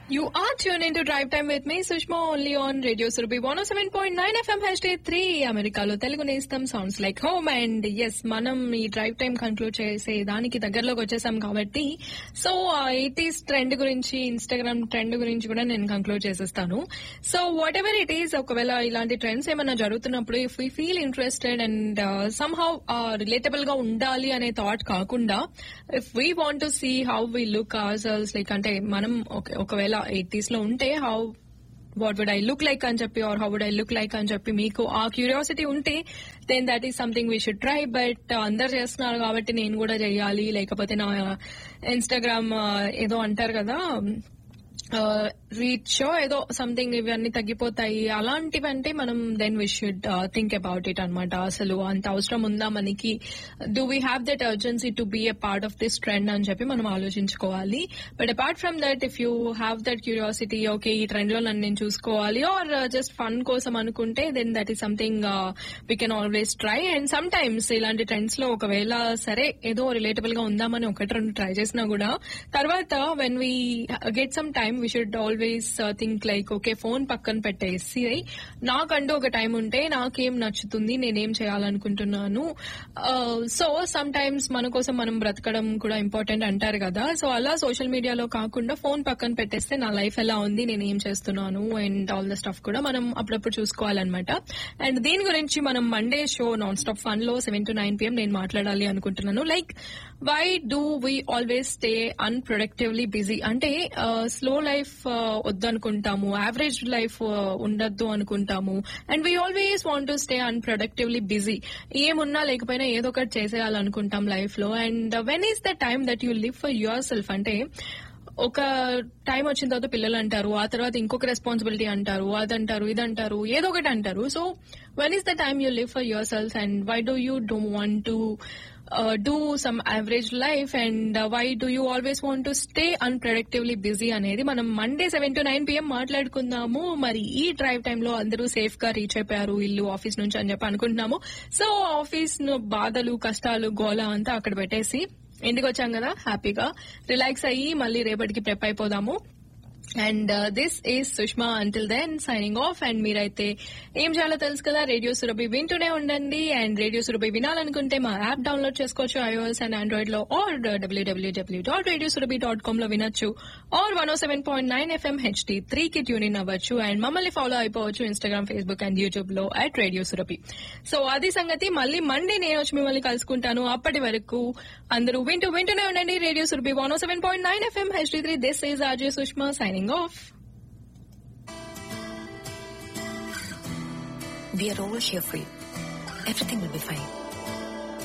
You are tuned into Drive Time with me, Sushma, only on Radio Surabhi 107.9 FM hashtag 3 అమెరికాలో తెలుగు నేస్తం sounds like home and yes మనం ఈ drive time conclude చేసే దానికి దగ్గరలోకి వచ్చేసాం కాబట్టి సో ఎయిటీస్ ట్రెండ్ గురించి ఇన్స్టాగ్రామ్ ట్రెండ్ గురించి కూడా నేను కంక్లూడ్ చేసేస్తాను so whatever it is ఒకవేళ ఇలాంటి ట్రెండ్స్ ఏమైనా జరుగుతున్నప్పుడు if we feel interested and somehow relatable గా ఉండాలి అనే థాట్ కాకుండా if we want to see how we look ourselves like అంటే మనం ఒక- ఒకవేళ ఎయిటీస్ లో ఉంటే how what would I look like అని చెప్పి or how would I look like అని చెప్పి మీకు ఆ క్యూరియాసిటీ ఉంటే then that is something we should try but అందరు చేస్తున్నారు కాబట్టి నేను కూడా చేయాలి లేకపోతే నా ఇన్స్టాగ్రామ్ ఏదో అంటారు కదా రీచ్ ఏదో సంథింగ్ ఇవన్నీ తగ్గిపోతాయి అలాంటివంటే మనం then we should think about it అనమాట అసలు అంత అవసరం ఉందా మనకి do we have that urgency to be a part of this trend అని చెప్పి మనం ఆలోచించుకోవాలి but apart from that if you have that curiosity okay ఈ ట్రెండ్ లో నన్ను నేను చూసుకోవాలి ఆర్ జస్ట్ ఫన్ కోసం అనుకుంటే then that is something we can always try and sometimes ఇలాంటి ట్రెండ్స్ లో ఒకవేళ సరే ఏదో రిలేటబుల్ గా ఉందామని ఒకటి రెండు ట్రై చేసినా కూడా తర్వాత when we get some time we should always think like okay phone పక్కన పెట్టేసి నాకంటూ ఒక టైం ఉంటే నాకేం నచ్చుతుంది నేనేం చేయాలనుకుంటున్నాను సో సమ్ టైమ్స్ మన కోసం మనం బ్రతకడం కూడా ఇంపార్టెంట్ అంటారు కదా సో అలా సోషల్ మీడియాలో కాకుండా ఫోన్ పక్కన పెట్టేస్తే నా లైఫ్ ఎలా ఉంది నేను ఏం చేస్తున్నాను అండ్ ఆల్ ద స్టఫ్ కూడా మనం అప్పుడప్పుడు చూసుకోవాలన్నమాట అండ్ దీని గురించి మనం Monday show non stop fun లో సెవెన్ టు నైన్ పిఎం నేను మాట్లాడాలి అనుకుంటున్నాను like why do we always stay unproductively busy అంటే స్లో లైఫ్ వద్దనుకుంటాము యావరేజ్ లైఫ్ ఉండద్దు అనుకుంటాము and we always want to stay unproductively busy ఏమున్నా లేకపోయినా ఏదో ఒకటి చేసేయాలనుకుంటాం లైఫ్ లో and when is the time that you live for yourself అంటే ఒక టైం వచ్చిన తర్వాత పిల్లలు అంటారు ఆ తర్వాత ఇంకొక రెస్పాన్సిబిలిటీ అంటారు అదంటారు ఇదంటారు ఏదో ఒకటి అంటారు so when is the time you live for yourself and why do you డో want to do some average life and why do you always want to stay unproductively busy అనేది మనం Monday seven to nine PM మాట్లాడుకుందాము మరి ఈ drive టైంలో అందరూ safe గా reach అయిపోయారు ఇల్లు ఆఫీస్ నుంచి అని చెప్పి అనుకుంటున్నాము సో ఆఫీస్ బాధలు కష్టాలు గోల అంతా అక్కడ పెట్టేసి ఇంటికి వచ్చాం కదా హ్యాపీగా రిలాక్స్ అయ్యి మళ్ళీ రేపటికి ప్రెప్ అయిపోదాము and this is Sushma until then signing off and మీరైతే ఏం చేయాలో తెలుసు కదా రేడియో సురభి వింటూనే ఉండండి అండ్ రేడియో సురభి వినాలనుకుంటే మా యాప్ డౌన్లోడ్ చేసుకోవచ్చు ఐఓఎస్ అండ్ ఆండ్రాయిడ్ లో or WWW dot radio Surabhi dot com లో వినొచ్చు or one O seven point nine FM HD three కి ట్యూన్ ఇన్ అవ్వచ్చు అండ్ మమ్మల్ని ఫాలో అయిపోవచ్చు ఇన్స్టాగ్రామ్ ఫేస్బుక్ అండ్ యూట్యూబ్ లో అట్ రేడియో సురభి సో అది సంగతి మళ్ళీ మండే నేను వచ్చి మిమ్మల్ని కలుసుకుంటాను అప్పటి వరకు అందరూ వింటూ వింటూనే ఉండండి radio Surabhi one O seven point nine FM HD three this is RJ Sushma signing off. We are all here for you. Everything will be fine.